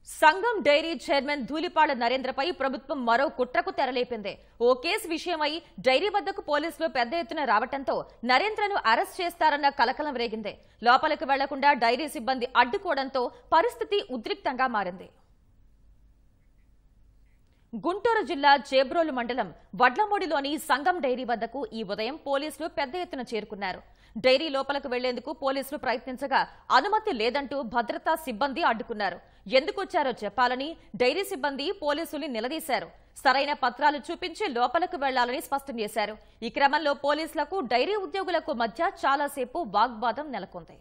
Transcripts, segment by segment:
సంఘం dairy chairman Dhulipala నరేంద్రపై ప్రభుత్వం మరో కుట్రకు తెరలేపింది ఓ కేసు విషయమై డైరీ వద్దకు పోలీసులు పెద్ద ఎత్తున రావటంతో నరేంద్రను అరెస్ట్ చేస్తారన్న కలకలం రేగింది లోపలికి వెళ్లకుండా డైరీ సిబ్బంది అడ్డుకోవడంతో పరిస్థితి ఉద్రిక్తంగా మారింది గుంటూరు జిల్లా చేబ్రోలు మండలం వడ్లమూడిలోని సంగం డైరీ వద్దకు ఈ ఉదయం పోలీసులు పెద్ద ఎత్తున చేరుకున్నారు డైరీ లోపలకు వెళ్లేందుకు పోలీసులు ప్రయత్నించగా అనుమతి లేదంటూ భద్రతా సిబ్బంది అడ్డుకున్నారు ఎందుకొచ్చారో చెప్పాలని డైరీ సిబ్బంది పోలీసుల్ని నిలదీశారు సరైన పత్రాలు చూపించి లోపలకు వెళ్లాలని స్పష్టం చేశారు ఈ క్రమంలో పోలీసులకు డైరీ ఉద్యోగులకు మధ్య చాలాసేపు వాగ్వాదం నెలకొంది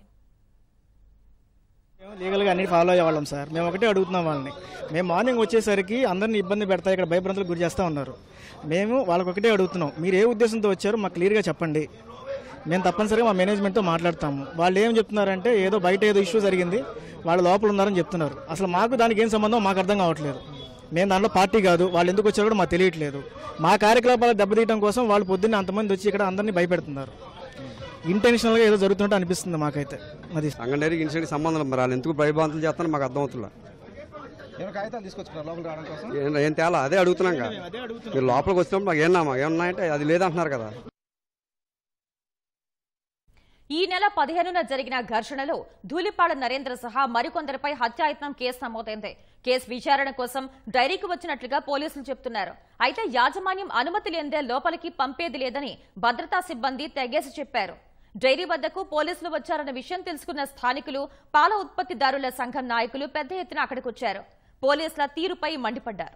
మేము లీగల్గా అన్ని ఫాలో అయ్యేవాళ్ళం సార్ మేము ఒకటే అడుగుతున్నాం వాళ్ళని మేము మార్నింగ్ వచ్చేసరికి అందరిని ఇబ్బంది పెడతా ఇక్కడ భయభ్రాంతులకు గురి చేస్తూ ఉన్నారు మేము వాళ్ళకి ఒకటే అడుగుతున్నాం మీరు ఏ ఉద్దేశంతో వచ్చారో మాకు క్లియర్గా చెప్పండి మేము తప్పనిసరిగా మా మేనేజ్మెంట్తో మాట్లాడతాము వాళ్ళు ఏం చెప్తున్నారంటే ఏదో బయట ఏదో ఇష్యూ జరిగింది వాళ్ళు లోపల ఉన్నారని చెప్తున్నారు అసలు మాకు దానికి ఏం సంబంధం మాకు అర్థం కావట్లేదు మేము దాంట్లో పార్టీ కాదు వాళ్ళు ఎందుకు వచ్చారో కూడా మాకు తెలియట్లేదు మా కార్యకలాపాలు దెబ్బతీయడం కోసం వాళ్ళు పొద్దున్నే అంతమంది వచ్చి ఇక్కడ అందరినీ భయపెడుతున్నారు ఇంటెన్షనల్గా ఏదో జరుగుతున్నట్టు అనిపిస్తుంది మాకైతే అది అంగన్వాడీకి ఇన్సిడెంట్ సంబంధం లేదు. మరి వాళ్ళు ఎందుకు భయభ్రాంతులు చేస్తారో మాకు అర్థం అవుతుందా ఏమైనా కాగితాలు తీసుకొచ్చుకున్నారు లోపల రావడం కోసం ఏం ఏం తేలా అదే అడుగుతున్నాం కదా అదే అడుగుతున్నాం మీరు లోపలికి వచ్చినప్పుడు మాకు ఏమన్నా ఏమన్నాయంటే అది లేదంటున్నారు కదా ఈ నెల పదిహేనున జరిగిన ఘర్షణలో ధూళిపాడ నరేంద్ర సహా మరికొందరిపై హత్యాయత్నం కేసు నమోదైంది కేసు విచారణ కోసం డైరీకి వచ్చినట్లుగా పోలీసులు చెప్తున్నారు అయితే యాజమాన్యం అనుమతి లేనిదే లోపలికి పంపేది లేదని భద్రతా సిబ్బంది తెగేసి చెప్పారు డైరీ వద్దకు పోలీసులు వచ్చారన్న విషయం తెలుసుకున్న స్థానికులు పాల ఉత్పత్తిదారుల సంఘం నాయకులు పెద్ద ఎత్తున అక్కడికొచ్చారు పోలీసుల తీరుపై మండిపడ్డారు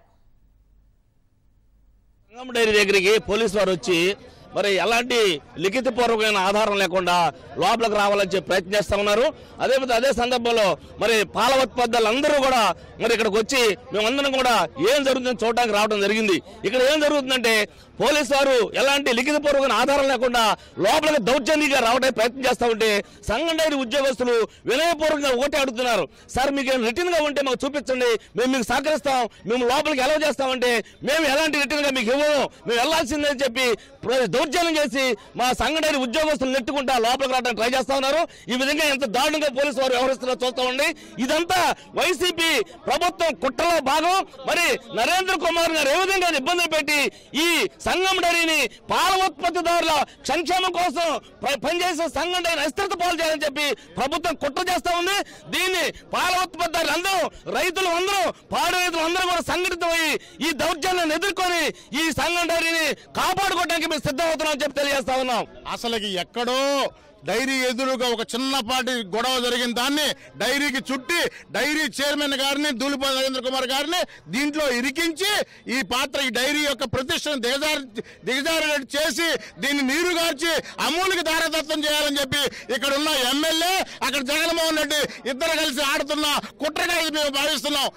సంగం డైరీ దగ్గరికి పోలీసు వారు వచ్చి మరి ఎలాంటి లిఖితపూర్వకమైన ఆధారం లేకుండా లోపలికి రావాలని చెప్పి ప్రయత్నం చేస్తా ఉన్నారు అదేవిధంగా అదే సందర్భంలో మరి పాల ఉత్పత్తులు అందరూ కూడా మరి ఇక్కడికి వచ్చి మేమందరం కూడా ఏం జరుగుతుందో చూడడానికి రావడం జరిగింది ఇక్కడ ఏం జరుగుతుందంటే పోలీసు వారు ఎలాంటి లిఖితపూర్వకమైన ఆధారం లేకుండా లోపలికి దౌర్జన్యంగా రావడానికి ప్రయత్నం చేస్తా ఉంటే సంఘం డైరీ ఉద్యోగస్తులు వినయపూర్వకంగా ఒకటే అడుగుతున్నారు సార్ మీకు రిటర్న్ గా ఉంటే మాకు చూపించండి మేము మీకు సహకరిస్తాం మేము లోపలికి ఎలా చేస్తామంటే మేము ఎలాంటి రిటర్న్ గా మీకు ఇవ్వము మేము వెళ్లాల్సిందని చెప్పి ప్ర- దౌర్జన్యం చేసి మా సంఘ డైరీ ఉద్యోగస్తులు నెట్టుకుంటా లోపలికి రావడానికి ట్రై చేస్తా ఉన్నారు ఈ విధంగా ఎంత దారుణంగా పోలీసు వారు వ్యవహరిస్తున్నారో చూస్తా ఉండి ఇదంతా వైసీపీ ప్రభుత్వం కుట్రలో భాగం మరి నరేంద్ర కుమార్ గారు ఏ విధంగా ఇబ్బందులు పెట్టి ఈ సంఘం డైరీని పాల ఉత్పత్తిదారుల సంక్షేమం కోసం ప- పనిచేసే సంఘం డైరీ అస్థిరత పాలు చేయాలని చెప్పి ప్రభుత్వం కుట్ర చేస్తా ఉంది దీన్ని పాల ఉత్పత్తిదారులు అందరూ రైతులు అందరూ పాడి రైతులు అందరూ కూడా సంఘటితమై ఈ దౌర్జన్యాన్ని ఎదుర్కొని ఈ సంఘం డైరీని కాపాడుకోవడానికి మేము సిద్ధమవుతున్నామని చెప్పి తెలియజేస్తా ఉన్నాం అసలుకి ఎక్కడో డైరీ ఎదురుగా ఒక చిన్నపాటి గొడవ జరిగిన దాన్ని డైరీకి చుట్టి డైరీ చైర్మన్ గారిని దూలిపాల నరేంద్ర కుమార్ గారిని దీంట్లో ఇరికించి ఈ పాత్ర ఈ డైరీ యొక్క ప్రతిష్టను దిగజారి దిగజారేటట్టు చేసి దీన్ని నీరుగార్చి అమూల్కి దారదత్తం చేయాలని చెప్పి ఇక్కడ ఉన్న ఎమ్మెల్యే అక్కడ జగన్మోహన్ రెడ్డి ఇద్దరు కలిసి ఆడుతున్న కుట్రగా ఇది మేము భావిస్తున్నాం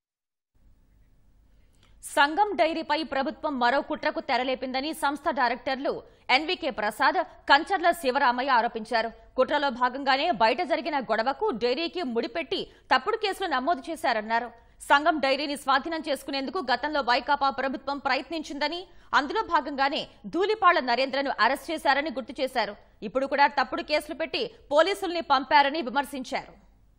సంఘం డైరీపై ప్రభుత్వం మరో కుట్రకు తెరలేపిందని సంస్థ డైరెక్టర్లు ఎన్వికే ప్రసాద్ కంచర్ల శివరామయ్య ఆరోపించారు కుట్రలో భాగంగానే బయట జరిగిన గొడవకు డైరీకి ముడిపెట్టి తప్పుడు కేసులు నమోదు చేశారన్నారు సంఘం డైరీని స్వాధీనం చేసుకునేందుకు గతంలో వైకాపా ప్రభుత్వం ప్రయత్నించిందని అందులో భాగంగానే ధూళిపాళ్ల నరేంద్రను అరెస్ట్ చేశారని గుర్తు చేశారు ఇప్పుడు కూడా తప్పుడు కేసులు పెట్టి పోలీసుల్ని పంపారని విమర్శించారు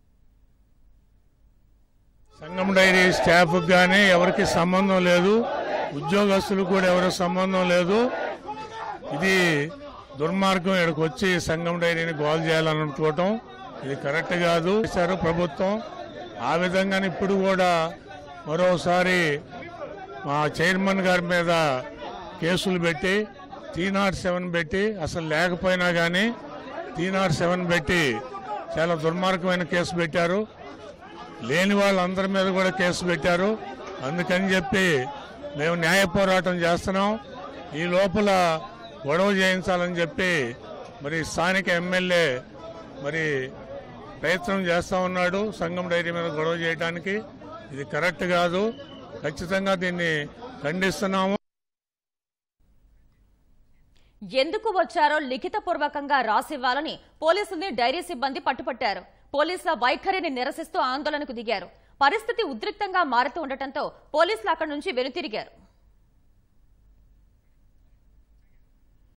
సంఘం డైరీ స్టాఫ్ కానీ ఎవరికి సంబంధం లేదు ఉద్యోగస్తులకు కూడా ఎవరికి సంబంధం లేదు ఇది దుర్మార్గం ఇక్కడికి వచ్చి సంఘం డైరీని గోల్ చేయాలని అనుకోవటం ఇది కరెక్ట్ కాదు చేశారు ప్రభుత్వం ఆ విధంగానే ఇప్పుడు కూడా మరోసారి మా చైర్మన్ గారి మీద కేసులు పెట్టి త్రీ నాట్ సెవెన్ పెట్టి అసలు లేకపోయినా కానీ త్రీ నాట్ సెవెన్ పెట్టి చాలా దుర్మార్గమైన కేసు పెట్టారు లేని వాళ్ళందరి మీద కూడా కేసు పెట్టారు అందుకని చెప్పి మేము న్యాయ పోరాటం చేస్తున్నాం ఈ లోపల గొడవ చేయించాలని చెప్పి మరి స్థానిక ఎమ్మెల్యే మరి ప్రయత్నం చేస్తా ఉన్నాడు సంఘం డైరీ మీద గొడవ చేయడానికి ఇది కరెక్ట్ కాదు ఖచ్చితంగా దీన్ని ఖండిస్తున్నాము ఎందుకు వచ్చారో లిఖితపూర్వకంగా రాసివ్వాలని పోలీసుల్ని డైరీ సిబ్బంది పట్టుపట్టారు పోలీసుల వైఖరిని నిరసిస్తూ ఆందోళనకు దిగారు పరిస్థితి ఉద్రిక్తంగా మారుతూ ఉండటంతో పోలీసులు అక్కడి నుంచి వెనుతిరిగారు